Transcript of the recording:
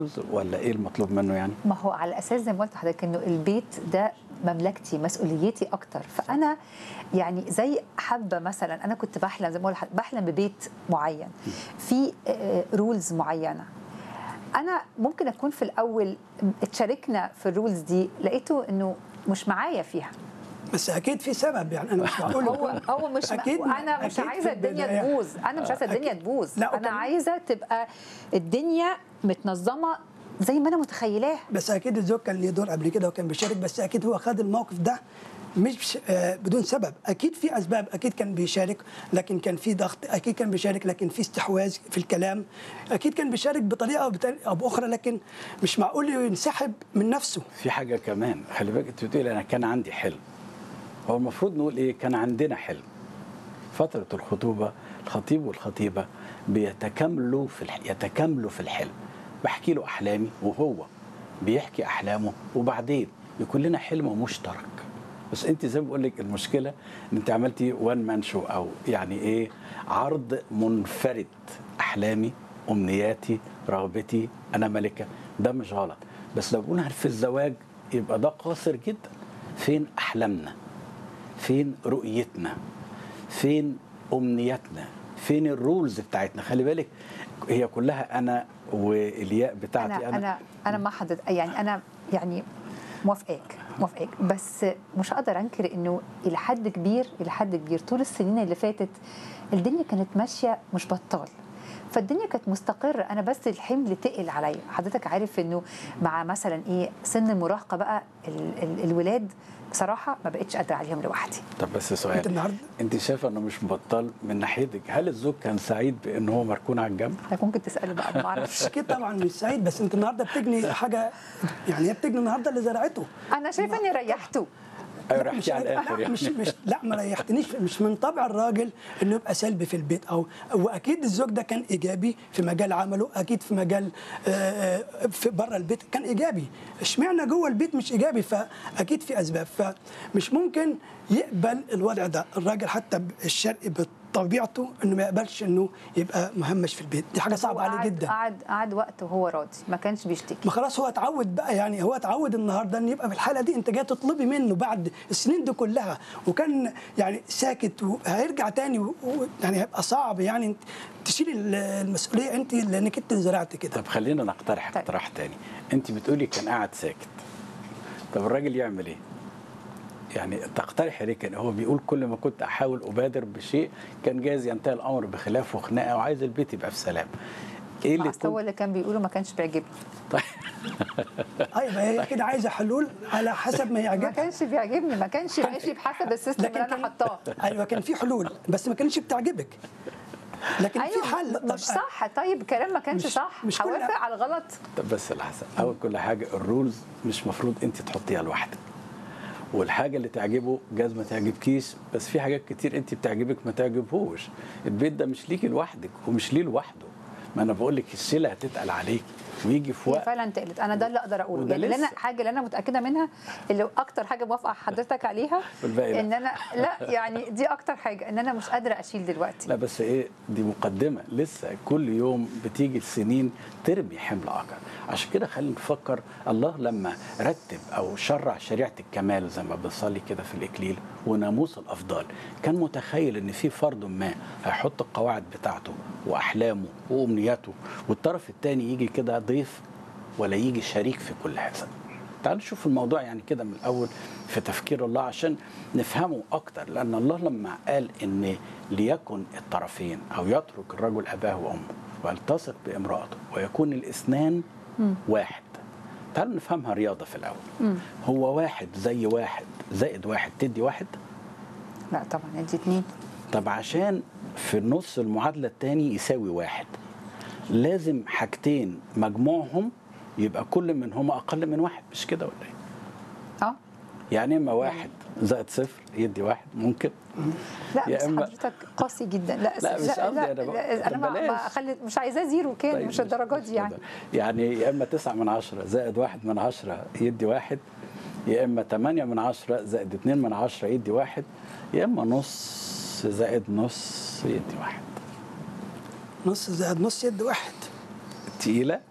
ولا ايه المطلوب منه يعني؟ ما هو على اساس زي ما قلت لحضرتك انه البيت ده مملكتي مسؤوليتي اكتر فانا يعني زي حابه مثلا انا كنت بحلم زي ما قلت بحلم ببيت معين في رولز معينه انا ممكن اكون في الاول اتشاركنا في الرولز دي لقيته انه مش معايا فيها بس اكيد في سبب يعني انا مش معقول هو هو مش أكيد انا مش أكيد عايزه في الدنيا البداية. تبوظ انا مش عايزه الدنيا أكيد. تبوظ لا، انا وكمان- عايزه تبقى الدنيا متنظمه زي ما انا متخيلاها بس اكيد الزوج كان ليه دور قبل كده وكان بيشارك بس اكيد هو خد الموقف ده مش آه، بدون سبب اكيد في اسباب اكيد كان بيشارك لكن كان في ضغط اكيد كان بيشارك لكن في استحواذ في الكلام اكيد كان بيشارك بطريقه أو بطريقة او باخرى لكن مش معقول ينسحب من نفسه في حاجه كمان خلي بالك انت بتقولي انا كان عندي حلم هو المفروض نقول ايه كان عندنا حلم فتره الخطوبه الخطيب والخطيبه بيتكاملوا في الح... يتكاملوا في الحلم بحكي له احلامي وهو بيحكي احلامه وبعدين يكون لنا حلم مشترك بس انت زي ما بقول لك المشكله ان انت عملتي وان مان شو او يعني ايه عرض منفرد احلامي امنياتي رغبتي انا ملكه ده مش غلط بس لو قلنا في الزواج يبقى ده قاصر جدا فين احلامنا فين رؤيتنا فين امنياتنا فين الرولز بتاعتنا خلي بالك هي كلها انا والياء بتاعتي انا انا انا ما حد يعني انا يعني موافقاك موافقاك بس مش هقدر انكر انه الى حد كبير الى حد كبير طول السنين اللي فاتت الدنيا كانت ماشيه مش بطال فالدنيا كانت مستقرة أنا بس الحمل تقل عليا حضرتك عارف إنه مع مثلا إيه سن المراهقة بقى ال ال الولاد بصراحة ما بقتش قادرة عليهم لوحدي طب بس سؤال انت النهارده انت شايفه انه مش مبطل من ناحيتك هل الزوج كان سعيد بان هو مركون على الجنب حضرتك ممكن تسأله بقى أنا ما أعرفش اكيد طبعا مش سعيد بس انت النهارده بتجني حاجه يعني هي بتجني النهارده اللي زرعته أنا شايفة إني ريحته ايوه لا، رحتي على الاخر لا يعني مش مش لا ما ريحتنيش مش من طبع الراجل انه يبقى سلبي في البيت او واكيد الزوج ده كان ايجابي في مجال عمله اكيد في مجال آه، آه، في بره البيت كان ايجابي اشمعنى جوه البيت مش ايجابي فاكيد في اسباب فمش ممكن يقبل الوضع ده الراجل حتى الشرقي بطبيعته انه ما يقبلش انه يبقى مهمش في البيت دي حاجه صعبه هو عليه قعد- جدا قعد قعد وقت وهو راضي ما كانش بيشتكي ما خلاص هو اتعود بقى يعني هو اتعود النهارده ان يبقى في الحاله دي انت جاي تطلبي منه بعد السنين دي كلها وكان يعني ساكت وهيرجع تاني و- و- يعني هيبقى صعب يعني انت تشيلي ال- المسؤوليه انت لانك انت اللي زرعت كده طب خلينا نقترح طيب. اقتراح تاني انت بتقولي كان قاعد ساكت طب الراجل يعمل ايه يعني تقترح ليه كان هو بيقول كل ما كنت احاول ابادر بشيء كان جايز ينتهي الامر بخلاف وخناقه وعايز البيت يبقى في سلام ايه اللي اللي هو كنت اللي كان بيقوله ما كانش بيعجبني طيب ايوه هي كده عايزه حلول على حسب ما ما يعجبها كانش بيعجبني ما كانش ماشي بحسب السيستم اللي انا كان حطاه ايوه كان في حلول بس ما كانتش بتعجبك لكن في حل طب مش صح طيب كلام ما كانش مش- صح مش كل- هوافق على الغلط طب بس لحظه اول كل حاجه الرولز مش مفروض انت تحطيها لوحدك والحاجه اللي تعجبه جاز ما تعجبكيش بس في حاجات كتير انت بتعجبك ما تعجبهوش البيت ده مش ليكي لوحدك ومش ليه لوحده ما انا بقول لك الشيله هتتقل عليكي ويجي في هي وقت فعلا تقلت انا ده اللي اقدر اقوله وده يعني اللي انا لسه. حاجه اللي انا متاكده منها اللي اكتر حاجه موافقه حضرتك عليها والباقي لا. ان انا لا يعني دي اكتر حاجه ان انا مش قادره اشيل دلوقتي لا بس ايه دي مقدمه لسه كل يوم بتيجي السنين ترمي حمل اخر عشان كده خلينا نفكر الله لما رتب او شرع شريعه الكمال زي ما بنصلي كده في الاكليل وناموس الافضال كان متخيل ان في فرد ما هيحط القواعد بتاعته واحلامه وامنياته والطرف الثاني يجي كده ضيف ولا يجي شريك في كل هذا تعالوا نشوف الموضوع يعني كده من الاول في تفكير الله عشان نفهمه اكتر لان الله لما قال ان ليكن الطرفين او يترك الرجل اباه وامه ويلتصق بامراته ويكون الاثنان واحد تعالوا نفهمها رياضه في الاول هو واحد زي واحد زائد واحد تدي واحد لا طبعا ادي اتنين طب عشان في النص المعادله الثاني يساوي واحد لازم حاجتين مجموعهم يبقى كل منهما اقل من واحد مش كده ولا ايه؟ اه يعني اما واحد زائد صفر يدي واحد ممكن لا يا بس إما- حضرتك قاسي جدا لا لا، مش قصدي، لا, أنا بقول- لا انا طب ما ما بلاش. أخلي مش عايزاه زيرو كام طيب مش الدرجات دي يعني كده. يعني يا اما تسعة من عشرة زائد واحد من عشرة يدي واحد يا اما تمانية من عشرة زائد اتنين من عشرة يدي واحد يا اما نص زائد نص يدي واحد نص زائد نص يد واحد تقيلة